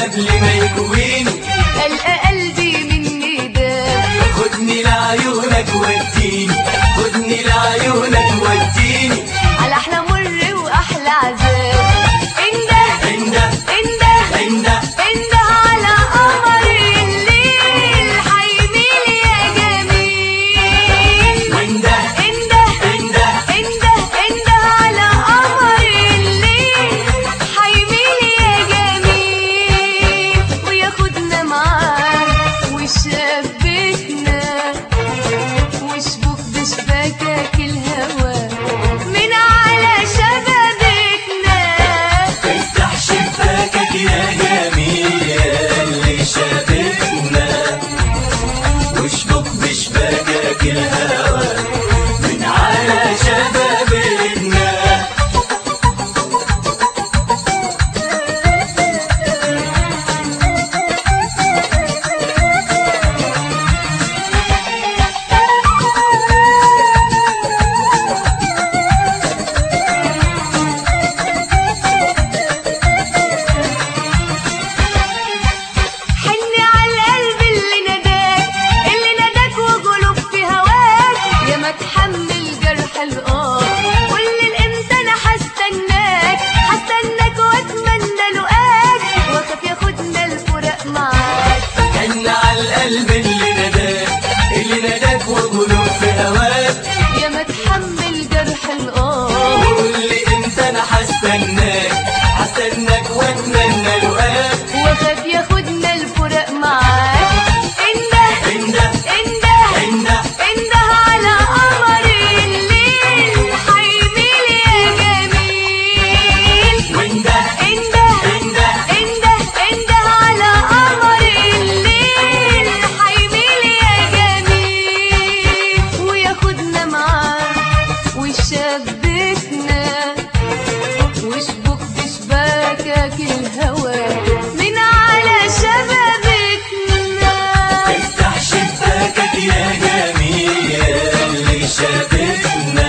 قبل ما يكويني ألقى قلبي من نداك خدني لعيونك وديني خدني لعيونك وديني على أحلى مر وأحلى عذاب انده انده انده انده انده على قمر الليل حيميل يا جميل وانده انده انده انده انده على قمر الليل حيميل يا جميل وياخدنا معاه ويشبكنا وشبك بشباكك الهوى من على شبابكنا افتح شباكك يا جميل يا اللي شابكنا واشبك بشباكك الهوى من على شبابنا حني على القلب اللي نداك اللي نداك وقلوب في هواك يا ما تحمل جرح القار قول الامتى انا هستناك هستناك واتمنى لقاك واخاف ياخدنا الفراق معاك حن على القلب اللي نداك اللي نداك وقلوب في هواك يا ما تحمل جرح القار قول لي امتى انا هستناك هستناك واتمنى لقاك واخاف ياخدنا الفراق معاك انده انده انده انده انده على قمر الليل حيميل يا جميل وانده انده انده انده انده على قمر الليل حيميل يا جميل وياخدنا معاه ويشبكنا واشبك بشباكك الهوى من على شبابكنا افتح شباكك يا جميل يا اللي شابكنا